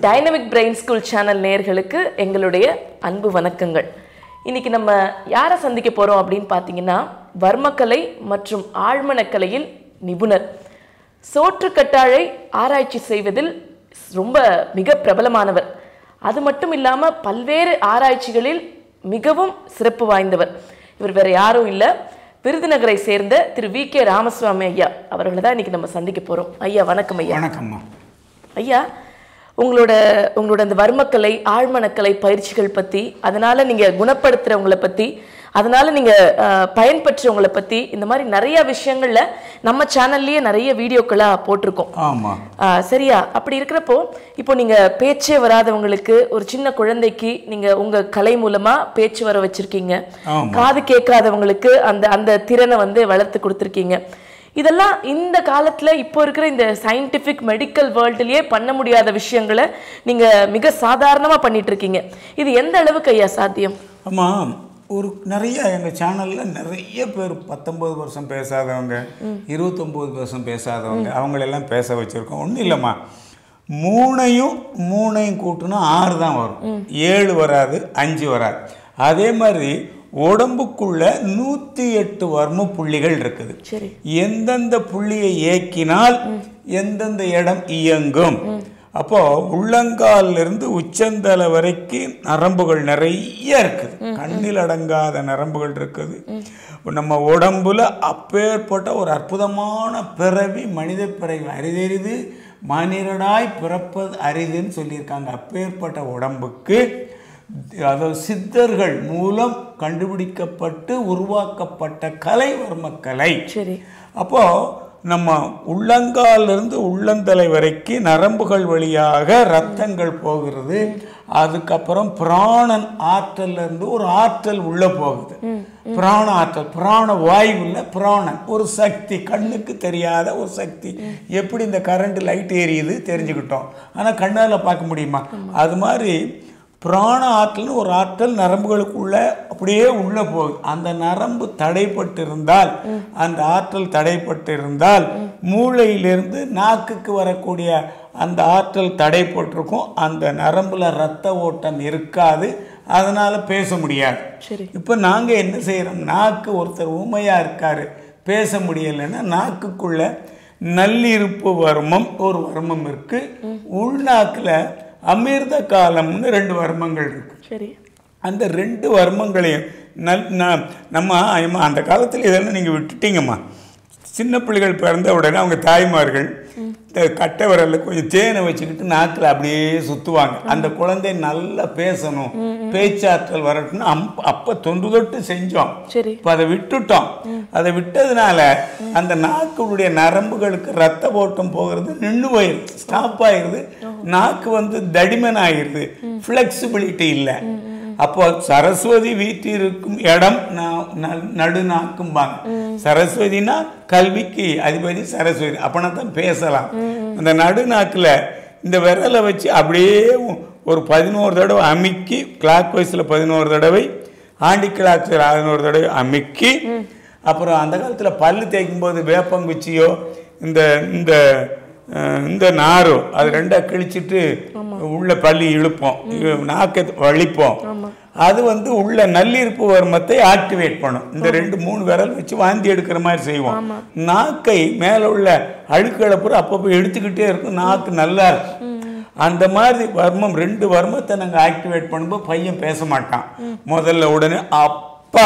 Dynamic brain school channel நேயர்களுக்கு எங்களுடைய அன்பு வணக்கங்கள் இன்னைக்கு நம்ம யாரை சந்திக்க போறோம் அப்படின்னு பார்த்தீங்கன்னா வர்மக்கலை மற்றும் ஆழ்மனக்கலையில் நிபுணர் சோற்றுக்கட்டாழை ஆராய்ச்சி செய்வதில் ரொம்ப மிக பிரபலமானவர் அது மட்டும் இல்லாமல் பல்வேறு ஆராய்ச்சிகளில் மிகவும் சிறப்பு வாய்ந்தவர் இவர் வேற யாரும் இல்லை விருதுநகரை சேர்ந்த திரு வி கே ராமசுவாமி ஐயா அவர்களை தான் இன்னைக்கு நம்ம சந்திக்க போறோம் ஐயா வணக்கம் ஐயா வணக்கம்மா ஐயா உங்களோட உங்களோட அந்த வர்மக்கலை ஆழ்மனக்கலை பயிற்சிகள் பற்றி அதனால நீங்க குணப்படுத்துறவங்கள பற்றி அதனால நீங்க அஹ், பயன்பெற்றவங்கள பற்றி இந்த மாதிரி நிறைய விஷயங்கள்ல நம்ம சேனல்லையே நிறைய வீடியோக்களா போட்டிருக்கோம் ஆமாம் ஆஹ் சரியா அப்படி இருக்கிறப்போ இப்போ நீங்க பேச்சே வராதவங்களுக்கு ஒரு சின்ன குழந்தைக்கு நீங்க உங்க கலை மூலமா பேச்சு வர வச்சிருக்கீங்க ஆமா. காது கேட்காதவங்களுக்கு அந்த அந்த திறனை வந்து வளர்த்து கொடுத்துருக்கீங்க இதெல்லாம் இந்த காலத்துல இப்போ இருக்கிற இந்த சயின்டிஃபிக் மெடிக்கல் வேர்ல்டுலயே பண்ண முடியாத விஷயங்களை நீங்க மிக சாதாரணமா பண்ணிட்டு இருக்கீங்க இது எந்த அளவுக்கு ஐயா சாத்தியம் ஆமாம் ஒரு நிறைய எங்கள் சேனலில் நிறைய பேர் பத்தொம்பது வருஷம் பேசாதவங்க இருபத்தொம்போது வருஷம் பேசாதவங்க அவங்களெல்லாம் பேச வச்சுருக்கோம் ஒன்றும் இல்லைம்மா மூணையும் மூணையும் கூட்டினா ஆறு தான் வரும் ஏழு வராது அஞ்சு வராது அதே மாதிரி உடம்புக்குள்ள நூற்றி எட்டு வர்ம புள்ளிகள் இருக்குது சரி எந்தெந்த புள்ளியை இயக்கினால் எந்தெந்த இடம் இயங்கும் அப்போ உள்ளங்கால்ல இருந்து உச்சந்தலை வரைக்கும் நரம்புகள் நிறைய இருக்குது கண்ணில் அடங்காத நரம்புகள் இருக்குது நம்ம உடம்புல அப்பேற்பட்ட ஒரு அற்புதமான பிறவி மனித பிறவி அரிதெரிது மனிதனாய் பிறப்பது அரிதுன்னு சொல்லியிருக்காங்க அப்பேற்பட்ட உடம்புக்கு அதாவது சித்தர்கள் மூலம் கண்டுபிடிக்கப்பட்டு உருவாக்கப்பட்ட கலை வர்மக்கலை சரி அப்போ நம்ம உள்ளங்காலிருந்து உள்ளந்தலை வரைக்கும் நரம்புகள் வழியாக ரத்தங்கள் போகிறது அதுக்கப்புறம் பிராணன் ஆற்றல்ல இருந்து ஒரு ஆற்றல் உள்ள போகுது பிராண ஆற்றல் பிராண வாயுவில் பிராணன் ஒரு சக்தி கண்ணுக்கு தெரியாத ஒரு சக்தி எப்படி இந்த கரண்ட் லைட் எரியுது தெரிஞ்சுக்கிட்டோம் ஆனால் கண்ணால் பார்க்க முடியுமா அது மாதிரி பிராண ஆற்றல்னு ஒரு ஆற்றல் நரம்புகளுக்குள்ள அப்படியே உள்ள போகுது அந்த நரம்பு தடைப்பட்டு இருந்தால் அந்த ஆற்றல் தடைப்பட்டு இருந்தால் மூளையிலிருந்து நாக்குக்கு வரக்கூடிய அந்த ஆற்றல் தடைப்பட்டிருக்கும் அந்த நரம்புல ரத்த ஓட்டம் இருக்காது அதனால பேச முடியாது சரி இப்போ நாங்கள் என்ன செய்கிறோம் நாக்கு ஒருத்தர் ஊமையாக இருக்காரு பேச முடியலைன்னா நாக்குக்குள்ள நல்லிருப்பு வர்மம் ஒரு வர்மம் இருக்கு உள்நாக்கில் அமிர்த காலம்னு ரெண்டு வர்மங்கள் இருக்கு சரி அந்த ரெண்டு வர்மங்களையும் நல் ந- நம்ம அம்மா, அந்த காலத்தில் இதெல்லாம் நீங்கள் விட்டுட்டீங்கம்மா சின்ன பிள்ளைகள் பிறந்த உடனே அவங்க தாய்மார்கள் இந்த கட்டை விரலில் கொஞ்சம் தேனை வச்சுக்கிட்டு நாக்கில் அப்படியே சுற்றுவாங்க அந்த குழந்தை நல்லா பேசணும் பேச்சாற்றல் வரட்டும்னு அம் அப்போ தொன்று தொட்டு செஞ்சோம் சரி இப்போ அதை விட்டுட்டோம் அதை விட்டதுனால அந்த நாக்குடைய நரம்புகளுக்கு ரத்த ஓட்டம் போகிறது நின்று போயிடுது ஸ்டாப் ஆயிடுது நாக்கு வந்து தடிமன் ஆகிடுது ஃப்ளெக்சிபிலிட்டி இல்லை அப்போ சரஸ்வதி வீட்டிருக்கும் இடம் நா- ந- நடுநாக்கும்பாங்க சரஸ்வதினா கல்விக்கு அதிபதி சரஸ்வதி அப்பனா தான் பேசலாம் அந்த நடுநாக்கில் இந்த விரலை வச்சு அப்படியே ஒரு பதினோரு தடவை அமுக்கி கிளாக் வைஸில் பதினோரு தடவை ஆண்டி கிளாக்ஸில் பதினோரு தடவை அமுக்கி அப்புறம் அந்த காலத்தில் பல்லு தேய்க்கும் போது வேப்பங்குச்சியோ இந்த இந்த அஹ், இந்த நாரோ அது ரெண்டா கிழிச்சிட்டு உள்ள பல்லி இழுப்போம் இ- நாக்கை வலிப்போம் அது வந்து உள்ள நல்லிருப்பு வர்மத்தை ஆக்டிவேட் பண்ணும் இந்த ரெண்டு மூணு விரல் வச்சு வாந்தி எடுக்கிற மாதிரி செய்வோம் நாக்கை மேலே உள்ள அழுக்குகளை பூரா அப்பப்போ எடுத்துக்கிட்டே இருக்கும் நாக்கு நல்லா இருக்கும் அந்த மாதிரி வர்மம் ரெண்டு வர்மத்தை நாங்கள் ஆக்டிவேட் பண்ணும்போது பையன் பேச மாட்டான் முதல்ல உடனே அப்பா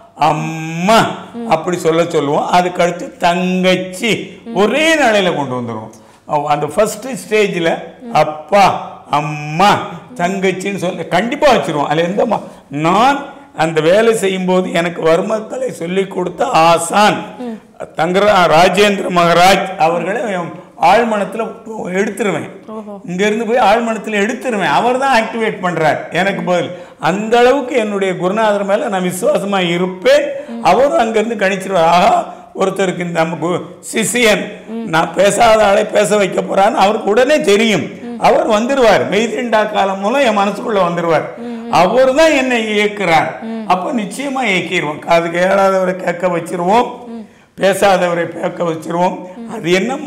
அம்மா அப்படி சொல்ல சொல்லுவோம் அதுக்கடுத்து தங்கச்சி ஒரே நாளையில் கொண்டு வந்துடுவோம் அவ- அந்த ஃபர்ஸ்ட் ஸ்டேஜில் அப்பா அம்மா தங்கச்சின்னு சொல்ல கண்டிப்பாக வச்சிருவோம் அதில் எந்த மா- நான் அந்த வேலை செய்யும்போது எனக்கு வர்மக்கலை சொல்லி கொடுத்த ஆசான் தங்கரா ராஜேந்திர மகராஜ் அவர்களை ஆழ்மனத்தில் எடுத்துருவேன் இங்கேருந்து போய் ஆழ்மனத்தில் எடுத்துருவேன் அவர் தான் ஆக்டிவேட் பண்ணுறார் எனக்கு பதில் அந்த அளவுக்கு என்னுடைய குருநாதர் மேலே நான் விசுவாசமாக இருப்பேன் அவரும் அங்கேருந்து கணிச்சிருவார் ஆஹா ஒருத்தருக்கு இந்த நம்ம கு- சிஷியன் நான் பேசாத ஆளை பேச வைக்க போறான்னு அவருக்கு உடனே தெரியும் அவர் வந்துருவார் மெய்திண்டா காலம் மூலம் என் மனசுக்குள்ள வந்துருவார் அவர் தான் என்னை இயக்குறார் அப்போ நிச்சயமா இயக்கிடுவோம் காது கேளாதவரை கேட்க வச்சிருவோம் பேசாதவரை பேக்க வச்சிருவோம் அது என்னம்மா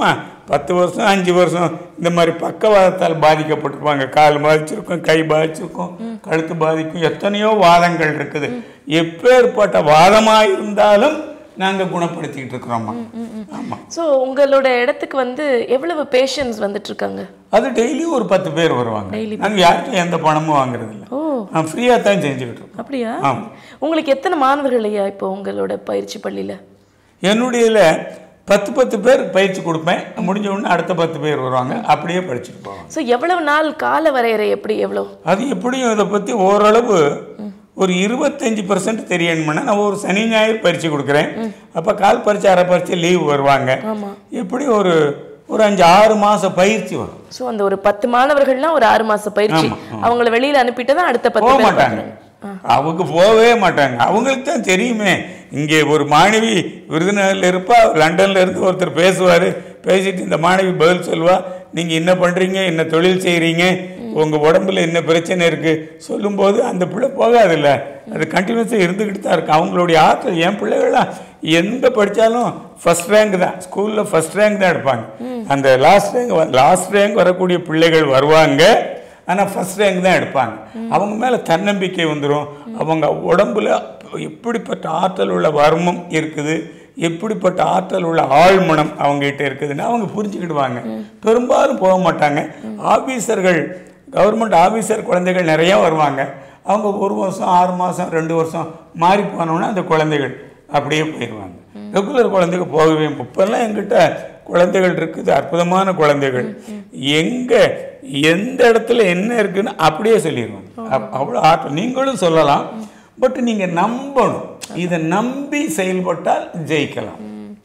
பத்து வருஷம் அஞ்சு வருஷம் இந்த மாதிரி பக்கவாதத்தால் பாதிக்கப்பட்டிருப்பாங்க கால் பாதிச்சிருக்கும் கை பாதிச்சிருக்கும் கழுத்து பாதிக்கும் எத்தனையோ வாதங்கள் இருக்குது எப்பேற்பட்ட வாதமாக இருந்தாலும் நாங்கள் குணப்படுத்திக்கிட்டு இருக்கிறோம்மா ஆமாம் ஸோ உங்களோட இடத்துக்கு வந்து எவ்வளவு பேஷண்ட்ஸ் வந்துட்டு இருக்காங்க அது டெய்லி ஒரு பத்து பேர் வருவாங்க நாங்கள் யார்கிட்டும் எந்த பணமும் வாங்குறது இல்லை ஓ நான் ஃப்ரீயாக தான் செஞ்சுக்கிட்டு இருக்கோம் அப்படியா ஆமாம் உங்களுக்கு எத்தனை மாணவர்கள் ஐயா இப்போ உங்களோட பயிற்சி பள்ளியில என்னுடையல பத்து பத்து பேர் பயிற்சி கொடுப்பேன் முடிஞ்ச உடனே அடுத்த பத்து பேர் வருவாங்க அப்படியே படிச்சுட்டு போவாங்க ஸோ எவ்வளவு நாள் கால வரையறை எப்படி எவ்வளோ அது எப்படியும் இதை பற்றி ஓரளவு ஒரு இருபத்தஞ்சி பர்சன்ட் தெரியணும்னா நான் ஒரு சனி ஞாயிறு பரிச்சு கொடுக்குறேன் அப்போ கால் பரிச்சு அரை பரிச்சு லீவ் வருவாங்க ஆமா எப்படி ஒரு ஒரு அஞ்சு ஆறு மாதம் பயிற்சி வரும் ஸோ அந்த ஒரு பத்து மாணவர்கள்னா ஒரு ஆறு மாச பயிற்சி அவங்கள வெளியில அனுப்பிட்டு தான் அடுத்த பத்து போக பேர் மாட்டாங்க பார்க்கறாங்க. அவங்க போகவே மாட்டாங்க அவங்களுக்கு தான் தெரியுமே இங்கே ஒரு மாணவி விருதுநகரில் இருப்பா லண்டன்ல இருந்து ஒருத்தர் பேசுவார் பேசிட்டு இந்த மாணவி பதில் சொல்லுவா நீங்கள் என்ன பண்ணுறீங்க என்ன தொழில் செய்கிறீங்க உங்கள் உடம்புல என்ன பிரச்சனை இருக்குது சொல்லும்போது அந்த பிள்ளை போகாதில்ல அது கண்டினியூஸாக இருந்துக்கிட்டு தான் இருக்கு அவங்களுடைய ஆற்றல் என் பிள்ளைகள்லாம் எங்கே படித்தாலும் ஃபர்ஸ்ட் ரேங்க் தான் ஸ்கூலில் ஃபர்ஸ்ட் ரேங்க் தான் எடுப்பாங்க அந்த லாஸ்ட் ரேங்க் லாஸ்ட் ரேங்க் வரக்கூடிய பிள்ளைகள் வருவாங்க ஆனால் ஃபர்ஸ்ட் ரேங்க் தான் எடுப்பாங்க அவங்க மேலே தன்னம்பிக்கை வந்துடும் அவங்க உடம்புல எப்படிப்பட்ட ஆற்றல் உள்ள வர்மம் இருக்குது எப்படிப்பட்ட ஆற்றல் உள்ள ஆழ்மனம் அவங்ககிட்ட இருக்குதுன்னு அவங்க புரிஞ்சுக்கிடுவாங்க பெரும்பாலும் போக மாட்டாங்க ஆபீசர்கள் கவர்மெண்ட் ஆபீசர் குழந்தைகள் நிறைய வருவாங்க அவங்க ஒரு வருஷம் ஆறு மாதம் ரெண்டு வருஷம் மாறி போனோன்னா அந்த குழந்தைகள் அப்படியே போயிடுவாங்க ரெகுலர் குழந்தைங்க போகவே இப்போல்லாம் எங்கிட்ட குழந்தைகள் இருக்குது அற்புதமான குழந்தைகள் எங்கே எந்த இடத்துல என்ன இருக்குன்னு அப்படியே சொல்லிடுவாங்க அப்- அவ்வளோ ஆற்றல் நீங்களும் சொல்லலாம் பட் நீங்கள் நம்பணும் இதை நம்பி செயல்பட்டால் ஜெயிக்கலாம்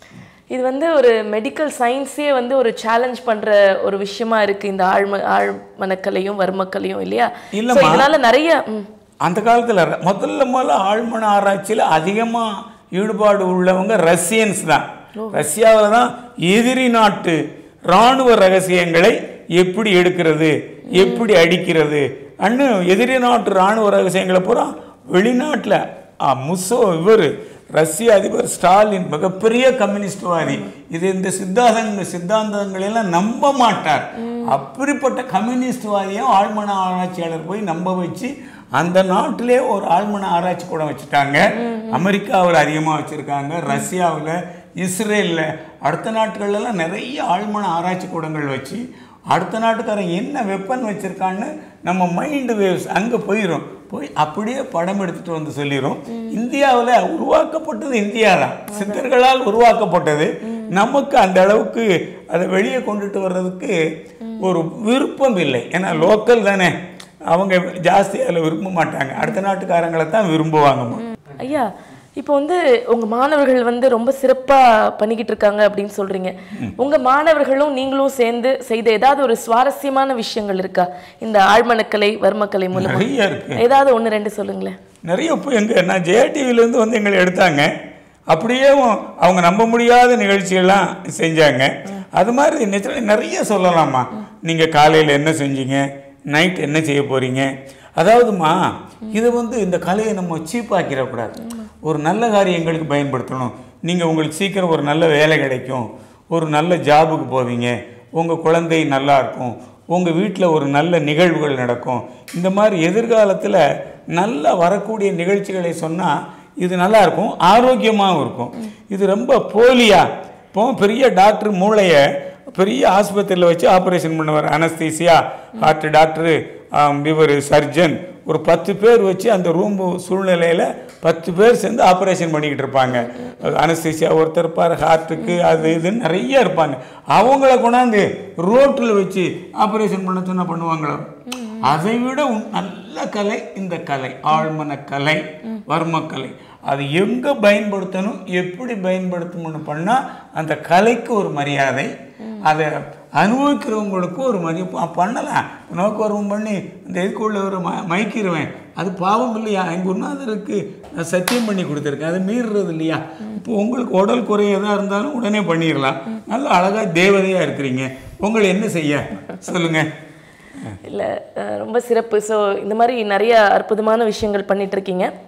இது வந்து ஒரு மெடிக்கல் சயின்ஸே வந்து ஒரு சேலஞ்ச் பண்ற ஒரு விஷயமா இருக்கு இந்த ஆழ்ம ஆழ்மனக்கலையும் வர்மக்கலையும் இல்லையா இல்லம்மா. So, இதனால நிறைய ம், அந்த காலத்தில் முதல்ல முதல்ல ஆழ்மன ஆராய்ச்சியில் அதிகமாக ஈடுபாடு உள்ளவங்க ரஷ்யன்ஸ் தான் ரஷ்யாவில் தான் எதிரி நாட்டு இராணுவ ரகசியங்களை எப்படி எடுக்கிறது எப்படி அடிக்கிறது அன்னு எதிரி நாட்டு இராணுவ ரகசியங்களை பூரா வெளிநாட்டில் முசோ இவர் ரஷ்ய அதிபர் ஸ்டாலின் மிகப்பெரிய கம்யூனிஸ்ட்வாதி இது இந்த சித்தாந்தங்க சித்தாந்தங்களை எல்லாம் நம்ப மாட்டார் அப்படிப்பட்ட கம்யூனிஸ்ட்வாதியும் ஆழ்மன ஆராய்ச்சியாளர் போய் நம்ப வச்சு அந்த நாட்டிலே ஒரு ஆழ்மன ஆராய்ச்சி கூட வச்சுட்டாங்க அமெரிக்காவில் அதிகமாக வச்சுருக்காங்க ரஷ்யாவில் இஸ்ரேலில் அடுத்த நாட்டுகள்லாம் நிறைய ஆழ்மன ஆராய்ச்சி கூடங்கள் வச்சு அடுத்த நாட்டுக்காரன் என்ன வெப்பன் வச்சுருக்கான்னு நம்ம மைண்டு வேவ்ஸ் அங்கே போயிடும் போய் அப்படியே படம் எடுத்துட்டு வந்து சொல்லிடும் இந்தியாவில் உருவாக்கப்பட்டது இந்தியா தான் சித்தர்களால் உருவாக்கப்பட்டது நமக்கு அந்த அளவுக்கு அதை வெளியே கொண்டுட்டு வர்றதுக்கு ஒரு விருப்பம் இல்லை ஏன்னா லோக்கல் தானே அவங்க ஜாஸ்தி அதில் விரும்ப மாட்டாங்க அடுத்த நாட்டுக்காரங்களை தான் விரும்புவாங்கம்மா ஐயா இப்போ வந்து உங்க மாணவர்கள் வந்து ரொம்ப சிறப்பா பண்ணிக்கிட்டு இருக்காங்க அப்படின்னு சொல்றீங்க உங்க மாணவர்களும் நீங்களும் சேர்ந்து செய்த ஏதாவது ஒரு சுவாரஸ்யமான விஷயங்கள் இருக்கா இந்த ஆழ்மனக்கலை வர்மக்கலை மூலமா நிறைய இருக்கு ஏதாவது ஒண்ணு ரெண்டு சொல்லுங்களேன் நிறைய இப்போ எங்க நான் ஜேடிவிலேருந்து வந்து எங்களை எடுத்தாங்க அப்படியே அவங்க நம்ப முடியாத நிகழ்ச்சியெல்லாம் செஞ்சாங்க அது மாதிரி நிச்சயம் நிறைய சொல்லலாமா நீங்கள் காலையில் என்ன செஞ்சீங்க நைட் என்ன செய்ய போகிறீங்க அதாவதுமா இதை வந்து இந்த கலையை நம்ம சீப்பாக்கிடக்கூடாது ஒரு நல்ல காரியங்களுக்கு பயன்படுத்தணும் நீங்கள் உங்களுக்கு சீக்கிரம் ஒரு நல்ல வேலை கிடைக்கும் ஒரு நல்ல ஜாபுக்கு போவீங்க உங்கள் குழந்தை நல்லா இருக்கும் உங்கள் வீட்டில் ஒரு நல்ல நிகழ்வுகள் நடக்கும் இந்த மாதிரி எதிர்காலத்தில் நல்லா வரக்கூடிய நிகழ்ச்சிகளை சொன்னால் இது நல்லா இருக்கும் ஆரோக்கியமாகவும் இருக்கும் இது ரொம்ப போலியா இப்போ பெரிய டாக்டர் மூளையை பெரிய ஆஸ்பத்திரியில் வச்சு ஆப்ரேஷன் பண்ணுவார் அனஸ்தீசியா ஹார்ட் டாக்டரு இவர் சர்ஜன் ஒரு பத்து பேர் வச்சு அந்த ரூம் சூழ்நிலையில் பத்து பேர் சேர்ந்து ஆப்ரேஷன் பண்ணிக்கிட்டு இருப்பாங்க அனஸ்தீசியா ஒருத்தர் இருப்பார் ஹார்ட்டுக்கு அது இதுன்னு நிறைய இருப்பாங்க அவங்கள கொண்டாந்து ரோட்டில் வச்சு ஆப்ரேஷன் பண்ண சொன்னா பண்ணுவாங்களா அதை விட உன்- நல்ல கலை இந்த கலை ஆழ்மன கலை வர்மக்கலை அது எங்கே பயன்படுத்தணும் எப்படி பயன்படுத்தணும்னு பண்ணால் அந்த கலைக்கு ஒரு மரியாதை அதை அனுபவிக்கிறவங்களுக்கு ஒரு மதிப்பு பண்ணலாம் நோக்கவரம் பண்ணி இந்த இதுக்குள்ள ஒரு ம மயக்கிடுவேன் அது பாவம் இல்லையா எங்கள் குருநாதருக்கு நான் சத்தியம் பண்ணி கொடுத்துருக்கேன் அதை மீறுறது இல்லையா இப்போ உங்களுக்கு உடல் குறை எதாக இருந்தாலும் உடனே பண்ணிடலாம் நல்ல அழகாக தேவதையாக இருக்கிறீங்க உங்களை என்ன செய்ய சொல்லுங்கள் இல்ல அஹ், ரொம்ப சிறப்பு ஸோ இந்த மாதிரி நிறைய அற்புதமான விஷயங்கள் பண்ணிட்டு இருக்கீங்க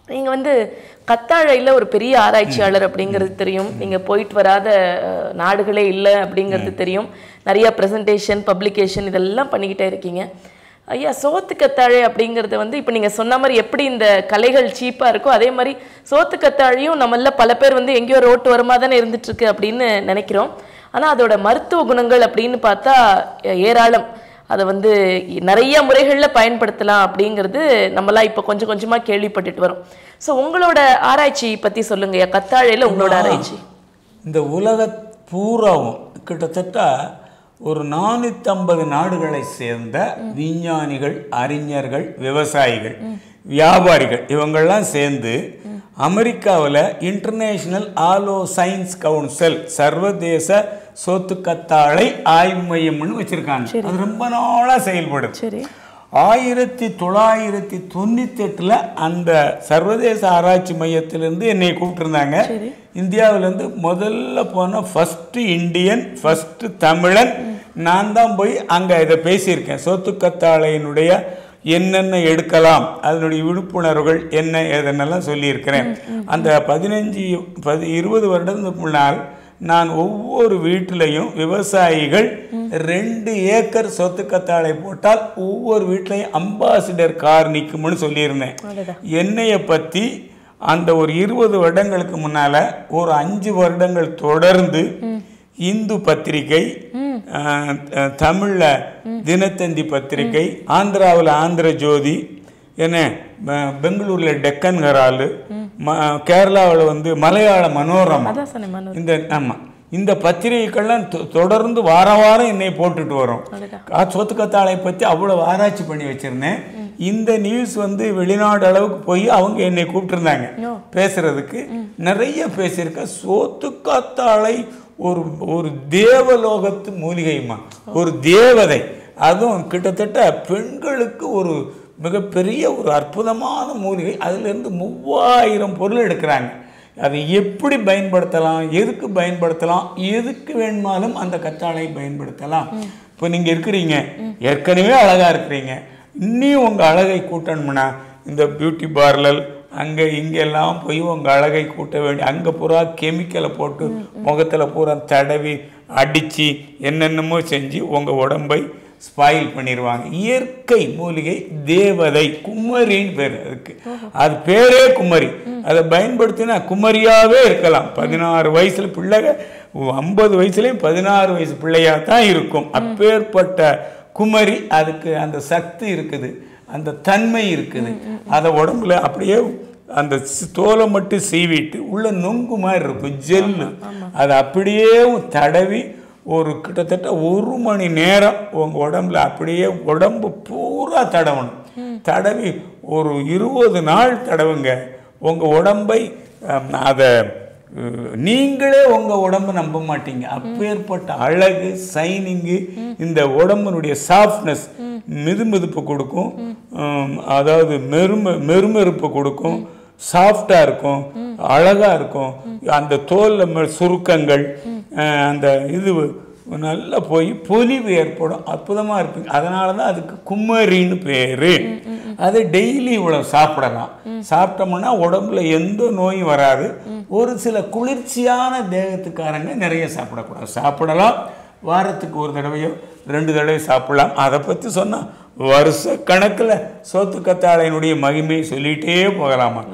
நீங்க வந்து கத்தாழையில ஒரு பெரிய ஆராய்ச்சியாளர் அப்படிங்கிறது தெரியும் நீங்க போயிட்டு வராத அஹ், நாடுகளே இல்லை அப்படிங்கிறது தெரியும் நிறைய ப்ரெசன்டேஷன் பப்ளிகேஷன் இதெல்லாம் பண்ணிக்கிட்டே இருக்கீங்க ஐயா சோத்து கத்தாழை அப்படிங்கிறது வந்து இப்போ நீங்க சொன்ன மாதிரி எப்படி இந்த கலைகள் சீப்பா இருக்கோ அதே மாதிரி சோத்து கத்தாழையும் நம்மள பல பேர் வந்து எங்கேயோ ரோட்டு வரமா தானே இருந்துட்டு இருக்கு அப்படின்னு நினைக்கிறோம் ஆனா அதோட மருத்துவ குணங்கள் அப்படின்னு பார்த்தா அஹ், ஏராளம் அதை வந்து நிறைய முறைகளில் பயன்படுத்தலாம் அப்படிங்கிறது நம்மலாம் இப்போ கொஞ்சம் கொஞ்சமா கேள்விப்பட்டுட்டு வரோம் ஸோ உங்களோட ஆராய்ச்சி பத்தி சொல்லுங்க கத்தாழையில உங்களோட ஆராய்ச்சி இந்த உலக பூராவும் கிட்டத்தட்ட ஒரு நானூற்றம்பது நாடுகளை சேர்ந்த விஞ்ஞானிகள் அறிஞர்கள் விவசாயிகள் வியாபாரிகள் இவங்கெல்லாம் சேர்ந்து அமெரிக்காவில் இன்டர்நேஷனல் ஆலோ சயின்ஸ் கவுன்சில் சர்வதேச சொத்துக்கத்தாழை ஆய்வு மையம்னு வச்சிருக்காங்க அது ரொம்ப நாளாக செயல்படுது சரி ஆயிரத்தி தொள்ளாயிரத்தி தொண்ணூத்தி எட்டுல அந்த சர்வதேச ஆராய்ச்சி மையத்திலிருந்து என்னை கூப்பிட்டுருந்தாங்க இந்தியாவிலேருந்து முதல்ல போன ஃபர்ஸ்ட் இந்தியன் ஃபர்ஸ்ட் தமிழன் நான் தான் போய் அங்கே இதை பேசியிருக்கேன் சோத்துக்கத்தாழையினுடைய என்னென்ன எடுக்கலாம் அதனுடைய விழிப்புணர்வுகள் என்ன ஏதென்னெல்லாம் சொல்லியிருக்கிறேன் அந்த பதினஞ்சு பதி இருபது வருடத்துக்கு முன்னால் நான் ஒவ்வொரு வீட்டிலையும் விவசாயிகள் ரெண்டு ஏக்கர் சொத்துக்கத்தாழை போட்டால் ஒவ்வொரு வீட்லையும் அம்பாசிடர் கார் நிற்கும்னு சொல்லியிருந்தேன் என்னைய பற்றி அந்த ஒரு இருபது வருடங்களுக்கு முன்னால ஒரு அஞ்சு வருடங்கள் தொடர்ந்து இந்து பத்திரிகை அஹ், அஹ், தமிழ்ல தினத்தந்தி பத்திரிகை ஆந்திராவில் ஆந்திர ஜோதி என்ன பெ- பெங்களூர்ல டெக்கன் ஹெரால்டு ம கேரளாவில் வந்து மலையாள மனோரமா அதான் சொன்னேன் மனோ இந்த ஆமா இந்த பத்திரிகைகள்லாம் தொ- தொடர்ந்து வார வாரம் என்னை போட்டுட்டு வரும் கா- சோத்துக்கத்தாழை பற்றி அவ்வளோ ஆராய்ச்சி பண்ணி வச்சிருந்தேன் இந்த நியூஸ் வந்து வெளிநாடு அளவுக்கு போய் அவங்க என்னை கூப்பிட்டுருந்தாங்க பேசுறதுக்கு நிறைய பேசியிருக்கேன் சோத்துக்கத்தாழை ஒரு ஒரு தேவலோகத்து மூலிகைமா ஒரு தேவதை அதுவும் கிட்டத்தட்ட பெண்களுக்கு ஒரு மிகப்பெரிய ஒரு அற்புதமான மூலிகை அதிலிருந்து மூவாயிரம் பொருள் எடுக்கிறாங்க அதை எப்படி பயன்படுத்தலாம் எதுக்கு பயன்படுத்தலாம் எதுக்கு வேணுமாலும் அந்த கத்தாழை பயன்படுத்தலாம் இப்போ நீங்கள் இருக்கிறீங்க ஏற்கனவே அழகாக இருக்கிறீங்க இன்னும் உங்கள் அழகை கூட்டணும்னா இந்த பியூட்டி பார்லர் அங்கே இங்கெல்லாம் போய் உங்கள் அழகை கூட்ட வேண்டிய அங்கே பூரா கெமிக்கலை போட்டு முகத்தில் பூரா தடவி அடித்து என்னென்னமோ செஞ்சு உங்கள் உடம்பை ஸ்பாயில் பண்ணிடுவாங்க இயற்கை மூலிகை தேவதை குமரின்னு பேர் அதுக்கு அது பேரே குமரி அதை பயன்படுத்தினா குமரியாவே இருக்கலாம் பதினாறு வயசுல பிள்ளைக ஐம்பது வயசுலயும் பதினாறு வயசு பிள்ளையா தான் இருக்கும் அப்பேற்பட்ட குமரி அதுக்கு அந்த சக்தி இருக்குது அந்த தன்மை இருக்குது அதை உடம்புல அப்படியே அந்த சி- தோலை மட்டும் சீவிட்டு உள்ள நொங்கு மாதிரி இருக்கும் ஜெல்லு அதை அப்படியே தடவி ஒரு கிட்டத்தட்ட ஒரு மணி நேரம் உங்க உடம்புல அப்படியே உடம்பு பூரா தடவணும் தடவி ஒரு இருபது நாள் தடவுங்க உங்க உடம்பை அம், அதை அஹ், நீங்களே உங்க உடம்பை நம்ப மாட்டீங்க அப்பேற்பட்ட அழகு சைனிங்கு இந்த உடம்பினுடைய சாஃப்ட்னஸ் மிதுமிதுப்பு கொடுக்கும் உம், அதாவது மெரும மெருமெருப்பு கொடுக்கும் சாஃப்டா இருக்கும் அழகா இருக்கும் அந்த தோல்ல ம- சுருக்கங்கள் அஹ், அந்த இது நல்லா போய் பொலிவு ஏற்படும் அற்புதமா இருப்பீங்க அதனால தான் அதுக்கு குமரின்னு பேரு அது டெய்லி இவ்வளவு சாப்பிடலாம் சாப்பிட்டோம்னா உடம்புல எந்த நோயும் வராது ஒரு சில குளிர்ச்சியான தேகத்துக்காரங்க நிறைய சாப்பிடக்கூடாது சாப்பிடலாம் வாரத்துக்கு ஒரு தடவையோ ரெண்டு தடவை சாப்பிடலாம் அதை பற்றி சொன்னால் வருஷ கணக்கில் சோத்து கத்தாழையினுடைய மகிமையை சொல்லிகிட்டே போகலாமா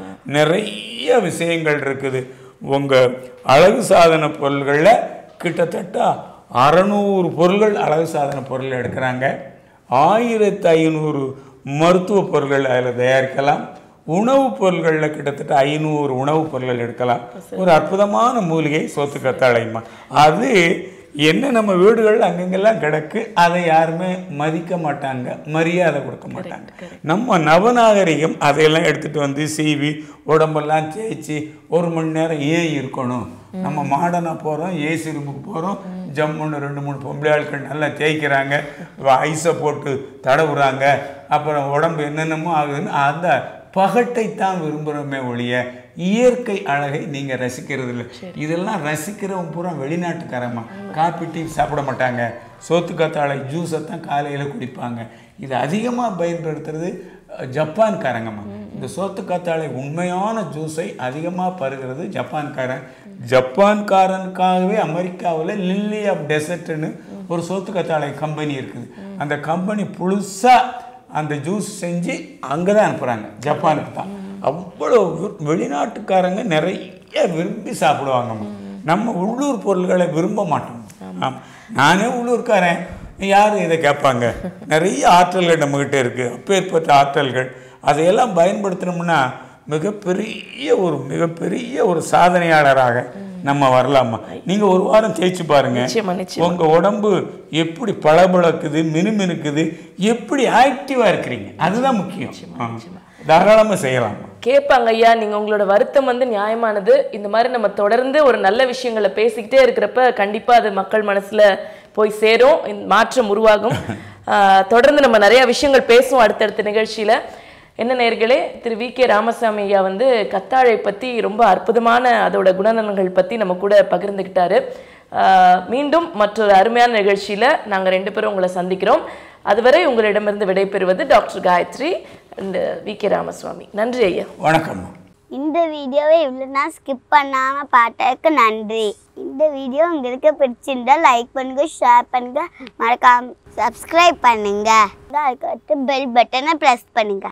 நிறைய விஷயங்கள் இருக்குது உங்கள் அழகு சாதன பொருள்களில் கிட்டத்தட்ட அறநூறு பொருள்கள் அழகு சாதன பொருள் எடுக்கிறாங்க ஆயிரத்து ஐநூறு மருத்துவ பொருட்கள் அதில் தயாரிக்கலாம் உணவுப் பொருள்களில் கிட்டத்தட்ட ஐநூறு உணவுப் பொருட்கள் எடுக்கலாம் ஒரு அற்புதமான மூலிகை சோத்து கத்தாழைமா அது என்ன நம்ம வீடுகள் அங்கங்கெல்லாம் கிடக்கு அதை யாருமே மதிக்க மாட்டாங்க மரியாதை கொடுக்க மாட்டாங்க நம்ம நவநாகரிகம் அதையெல்லாம் எடுத்துட்டு வந்து சீவி உடம்பெல்லாம் தேய்ச்சி ஒரு மணி நேரம் ஏன் இருக்கணும் நம்ம மாடர்னாக போகிறோம் ஏசி ரூமுக்கு போகிறோம் ஜம்முன்னு ரெண்டு மூணு பொம்பளை ஆட்கள் நல்லா தேய்க்கிறாங்க ஐஸை போட்டு தடவுறாங்க அப்புறம் உடம்பு என்னென்னமோ ஆகுதுன்னு அந்த பகட்டை தான் விரும்புகிறோமே ஒழிய இயற்கை அழகை நீங்கள் ரசிக்கிறது இல்லை இதெல்லாம் ரசிக்கிறவங்க பூரா வெளிநாட்டுக்காரம்மா காப்பி டீ சாப்பிட மாட்டாங்க சோத்து கத்தாழை ஜூஸை தான் காலையில் குடிப்பாங்க இது அதிகமாக பயன்படுத்துறது அஹ், ஜப்பான்காரங்கம்மா இந்த சோத்து கத்தாழை உண்மையான ஜூஸை அதிகமாக பருகிறது ஜப்பான்காரன் ஜப்பான்காரனுக்காகவே அமெரிக்காவில் லில்லி ஆஃப் டெசர்ட்னு ஒரு சோத்து கத்தாழை கம்பெனி இருக்குது அந்த கம்பெனி புதுசாக அந்த ஜூஸ் செஞ்சு அங்கே தான் அனுப்புகிறாங்க ஜப்பானுக்கு தான் அவ்வளோ வி- வெளிநாட்டுக்காரங்க நிறைய விரும்பி சாப்பிடுவாங்கம்மா நம்ம உள்ளூர் பொருள்களை விரும்ப மாட்டோம் ஆமாம் நானே உள்ளூர்காரன் யார் இதை கேட்பாங்க நிறைய ஆற்றல்கள் நம்மக்கிட்ட இருக்குது அப்பேற்பட்ட ஆற்றல்கள் அதையெல்லாம் பயன்படுத்தினோம்னா மிகப்பெரிய ஒரு மிகப்பெரிய ஒரு சாதனையாளராக நம்ம வரலாமா நீங்க ஒரு வாரம் தேய்ச்சி பாருங்க நிச்சயமா நிச்சயம் உங்க உடம்பு எப்படி பளபளக்குது மினுமினுக்குது எப்படி ஆக்டிவா இருக்கிறீங்க அதுதான் முக்கியம் ஆ. தாராளமா செய்யலாம் கேட்பாங்க ஐயா நீங்க உங்களோட வருத்தம் வந்து நியாயமானது இந்த மாதிரி நம்ம தொடர்ந்து ஒரு நல்ல விஷயங்களை பேசிக்கிட்டே இருக்கிறப்ப கண்டிப்பா அது மக்கள் மனசுல போய் சேரும் இந்த மாற்றம் உருவாகும் ஆஹ் தொடர்ந்து நம்ம நிறைய விஷயங்கள் பேசுவோம் அடுத்தடுத்த நிகழ்ச்சியில என்ன நேர்களே திரு வி கே ராமசாமி ஐயா வந்து கத்தாழை பத்தி ரொம்ப அற்புதமான அதோட குணநலன்கள் பத்தி நம்ம கூட பகிர்ந்துக்கிட்டாரு ஆஹ் மீண்டும் மற்றொரு அருமையான நிகழ்ச்சியில நாங்க ரெண்டு பேரும் உங்களை சந்திக்கிறோம் அதுவரை உங்களிடமிருந்து விடைபெறுவது doctor Gayathri and V K Ramaswamy நன்றி ஐயா வணக்கம் இந்த வீடியோவை இவ்வளோ நாள் ஸ்கிப் பண்ணாமல் பார்த்ததுக்கு நன்றி இந்த வீடியோ உங்களுக்கு பிடிச்சிருந்தா லைக் பண்ணுங்க ஷேர் பண்ணுங்க மறக்காம சப்ஸ்கிரைப் பண்ணுங்க அதுக்கடுத்து பெல் பட்டனை ப்ரெஸ் பண்ணுங்க